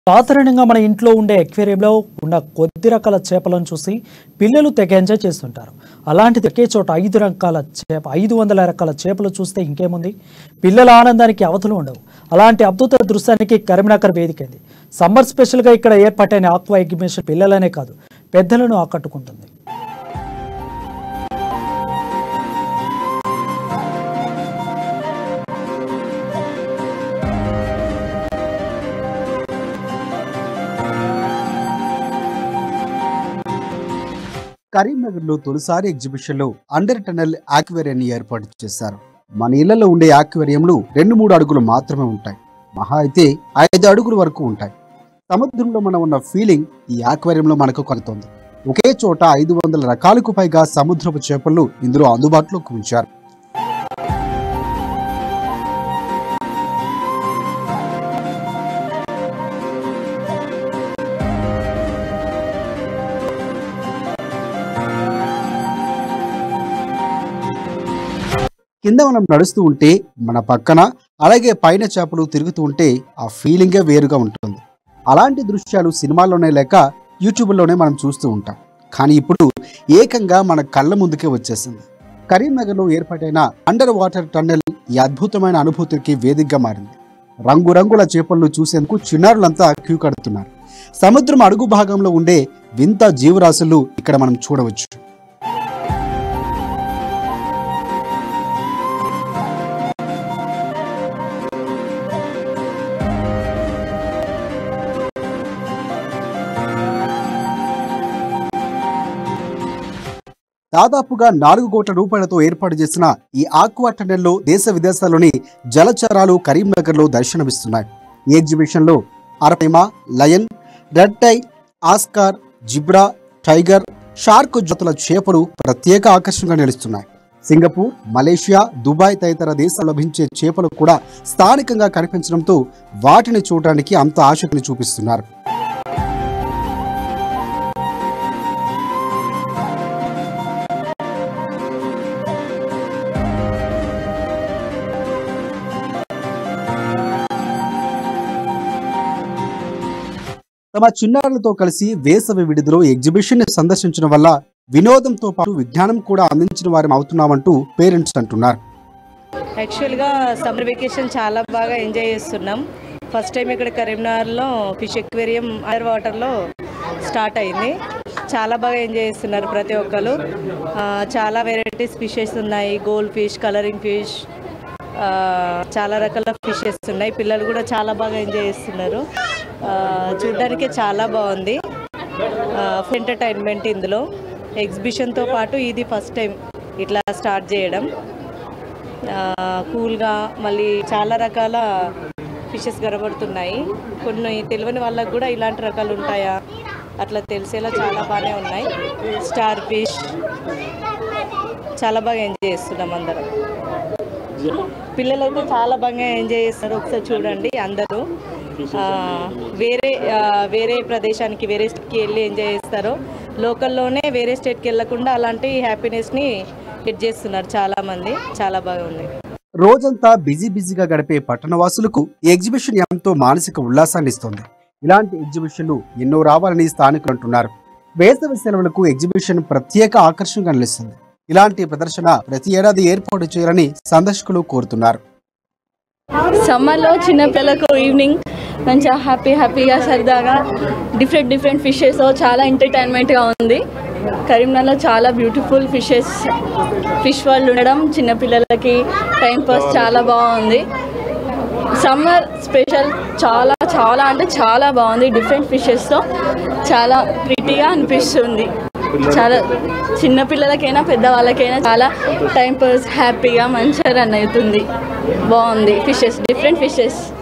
సాధారణంగా మన ఇంట్లో ఉండే ఎక్వేరియంలో ఉన్న కొద్ది రకాల చేపలను చూసి పిల్లలు తెగ ఎంజాయ్ చేస్తుంటారు అలాంటిది ఒకే చోట ఐదు రకాల చేప ఐదు వందల రకాల చేపలు చూస్తే ఇంకేముంది పిల్లల ఆనందానికి అవధులు ఉండవు అలాంటి అద్భుత దృశ్యానికి కరీంనగర్ వేదికైంది సమ్మర్ స్పెషల్గా ఇక్కడ ఏర్పాటైన ఆక్వా ఎగ్జిబిషన్ పిల్లలనే కాదు పెద్దలను ఆకట్టుకుంటుంది కరీంనగర్లో తొలిసారి ఎగ్జిబిషన్లో అండర్ టనల్ ఆక్వేరియాన్ని ఏర్పాటు చేశారు మన ఇళ్లలో ఉండే ఆక్వేరియంలు రెండు మూడు అడుగులు మాత్రమే ఉంటాయి మహా అయితే ఐదు అడుగుల వరకు ఉంటాయి సముద్రంలో మనం ఉన్న ఫీలింగ్ ఈ ఆక్వేరియంలో మనకు కలుగుతుంది ఒకే చోట ఐదు వందల రకాలకు పైగా సముద్రపు చేపలు ఇందులో అందుబాటులోకి ఉంచారు కింద మనం నడుస్తూ ఉంటే మన పక్కన అలాగే పైన చేపలు తిరుగుతూ ఉంటే ఆ ఫీలింగే వేరుగా ఉంటుంది అలాంటి దృశ్యాలు సినిమాల్లోనే లేక యూట్యూబ్లోనే మనం చూస్తూ ఉంటాం కానీ ఇప్పుడు ఏకంగా మన కళ్ళ ముందుకే వచ్చేసింది కరీంనగర్లో ఏర్పాటైన అండర్ వాటర్ టన్నెల్ ఈ అద్భుతమైన అనుభూతికి వేదికగా మారింది రంగురంగుల చేపలను చూసేందుకు చిన్నారులంతా క్యూ కడుతున్నారు సముద్రం అడుగు భాగంలో ఉండే వింత జీవరాశులు ఇక్కడ మనం చూడవచ్చు దాదాపుగా నాలుగు కోట్ల రూపాయలతో ఏర్పాటు చేసిన ఈ ఆక్వా టన్నెల్లో దేశ విదేశాల్లోని జలచరాలు కరీంనగర్లో దర్శనమిస్తున్నాయి ఈ ఎగ్జిబిషన్లో arapaima lion red tail oscar zebra tiger shark జాతుల చేపలు ప్రత్యేక ఆకర్షణగా నిలుస్తున్నాయి సింగపూర్ మలేషియా దుబాయ్ తదితర దేశాలు లభించే చేపలు కూడా స్థానికంగా కనిపించడంతో వాటిని చూడడానికి అంత ఆసక్తిని చూపిస్తున్నారు తమ చిన్నారులతో కలిసి వేసవి విడిదిలో ఎగ్జిబిషన్ ని సందర్శించడం వల్ల వినోదంతో పాటు విజ్ఞానం కూడా అందించిన వారం అవుతున్నామంటూ పేరెంట్స్ అంటున్నారు యాక్చువల్గా సమ్మర్ వెకేషన్ చాలా బాగా ఎంజాయ్ చేస్తున్నాం ఫస్ట్ టైం ఇక్కడ కరీంనగర్లో ఫిష్ ఎక్వేరియం అండర్ వాటర్లో స్టార్ట్ అయింది చాలా బాగా ఎంజాయ్ చేస్తున్నారు ప్రతి ఒక్కరు ఆ, చాలా వెరైటీస్ ఫిషెస్ ఉన్నాయి గోల్డ్ ఫిష్ కలరింగ్ ఫిష్ ఆ, చాలా రకాల ఫిషెస్ ఉన్నాయి పిల్లలు కూడా చాలా బాగా ఎంజాయ్ చేస్తున్నారు ఆ, చూడ్డానికి చాలా బాగుంది ఎంటర్టైన్మెంట్ ఇందులో ఎగ్జిబిషన్తో పాటు ఇది ఫస్ట్ టైం ఇట్లా స్టార్ట్ చేయడం ఆ, కూల్గా మళ్ళీ చాలా రకాల ఫిషెస్ కనబడుతున్నాయి కొన్ని తెలియని వాళ్ళకు కూడా ఇలాంటి రకాలు ఉంటాయా అట్లా తెలిసేలా చాలా బాగానే ఉన్నాయి స్టార్ ఫిష్ చాలా బాగా ఎంజాయ్ చేస్తున్నాం అందరం పిల్లలైతే చాలా బాగా ఎంజాయ్ చేస్తారు ఒకసారి చూడండి అందరూ ఆ, వేరే ఆ, వేరే ప్రదేశానికి వేరే స్టేట్కి వెళ్ళి ఎంజాయ్ చేస్తారు లోకల్లోనే వేరే స్టేట్కి వెళ్ళకుండా అలాంటి హ్యాపీనెస్ని హిట్ చేస్తున్నారు చాలామంది చాలా బాగుంది రోజంతా బిజీ బిజీగా గడిపే పట్టణవాసులకు ఈ ఎగ్జిబిషన్ ఎంతో మానసిక ఉల్లాసాన్ని ఇస్తుంది ఇలాంటి ఎగ్జిబిషన్లు ఎన్నో రావాలని స్థానికులు అంటున్నారు వేసవి సెలవులకు ఎగ్జిబిషన్ ప్రత్యేక ఆకర్షణగా నిలుస్తుంది ఇలాంటి ప్రదర్శన ప్రతి ఏడాది ఏర్పాటు చేయాలని సందర్శకులు కోరుతున్నారు సమ్మర్లో చిన్నపిల్లలకు ఈవినింగ్ మంచిగా హ్యాపీ హ్యాపీగా సరదాగా డిఫరెంట్ డిఫరెంట్ ఫిషెస్ చాలా ఎంటర్టైన్మెంట్గా ఉంది కరీంనగర్లో చాలా బ్యూటిఫుల్ ఫిషెస్ ఫిష్ వరల్డ్ ఉండడం చిన్నపిల్లలకి టైం పాస్ చాలా బాగుంది సమ్మర్ స్పెషల్ చాలా చాలా అంటే చాలా బాగుంది డిఫరెంట్ ఫిషెస్తో చాలా ప్రిటీగా అనిపిస్తుంది చాలా చిన్నపిల్లలకైనా పెద్దవాళ్ళకైనా చాలా టైం పాస్ హ్యాపీగా మంచిగా రన్ అవుతుంది బాగుంది ఫిషెస్ డిఫరెంట్ ఫిషెస్